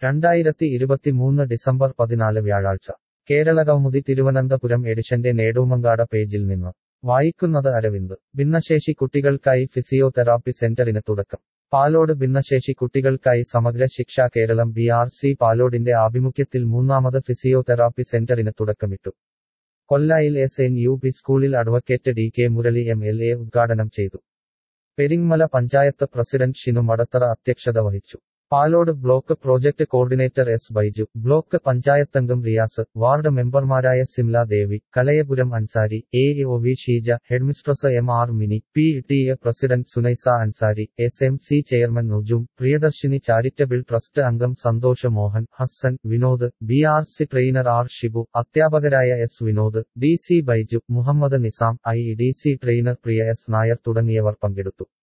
രണ്ടായിരത്തി ഇരുപത്തിമൂന്ന് ഡിസംബർ പതിനാല് വ്യാഴാഴ്ച കേരളകൗമുദി തിരുവനന്തപുരം എഡിഷന്റെ നേടൂമങ്കാട പേജിൽ നിന്ന് വായിക്കുന്നത് അരവിന്ദ് ഭിന്നശേഷി കുട്ടികൾക്കായി ഫിസിയോതെറാപ്പി സെന്ററിന് തുടക്കം പാലോട് ഭിന്നശേഷി കുട്ടികൾക്കായി Samagra Shiksha Keralam B R C പാലോടിന്റെ ആഭിമുഖ്യത്തിൽ മൂന്നാമത് ഫിസിയോതെറാപ്പി സെന്ററിന് തുടക്കമിട്ടു കൊല്ലായിൽ എസ് എൻ യു പി സ്കൂളിൽ advocate D K Murali M L A ഉദ്ഘാടനം ചെയ്തു പെരിങ്ങമല പഞ്ചായത്ത് പ്രസിഡന്റ് ഷിനു മടത്തറ അധ്യക്ഷത വഹിച്ചു Palode block project coordinator S Baiju block പഞ്ചായത്തംഗം റിയാസ് വാർഡ് മെമ്പർമാരായ Simla Devi Kalayapuram Ansari A O V Sheeja headmistress M R Mini P T A president Sunaisa Ansari S M C chairman നുജും Priyadarshini charitable trust അംഗം Santhosh Mohan Hassan Vinod B R C trainer R Shibu അധ്യാപകരായ S Vinod D C Baiju Muhammad Nizam I D C trainer Priya S Nair തുടങ്ങിയവർ പങ്കെടുത്തു